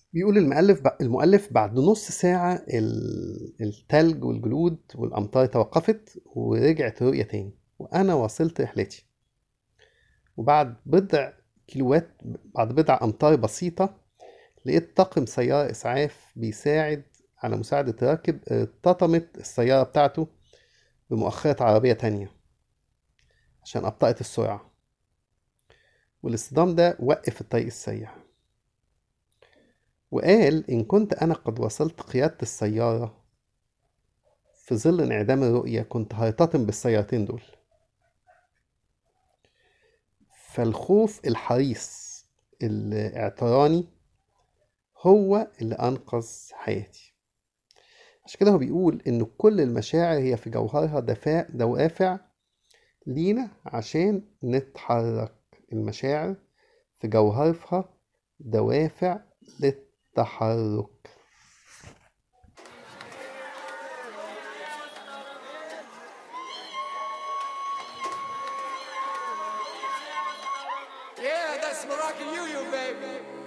بيقول المؤلف المؤلف بعد نص ساعة ال- التلج والجلود والأمطار توقفت ورجعت الرؤية تاني وأنا واصلت رحلتي وبعد بضع كيلوات بعد بضع أمتار بسيطة لقيت طاقم سيارة إسعاف بيساعد على مساعدة راكب ارتطمت السيارة بتاعته بمؤخرة عربية تانية عشان أبطأت السرعة والاصطدام ده وقف الطريق السريع وقال إن كنت أنا قد وصلت قيادة السيارة في ظل انعدام الرؤية كنت هرتطم بالسيارتين دول فالخوف الحريص الاعتراني هو اللي أنقذ حياتي عشان كده هو بيقول إن كل المشاعر هي في جوهرها دفاع دوافع لينا عشان نتحرك المشاعر في جوهرها دوافع للتحرك Yeah, that's Moroccan you, you baby.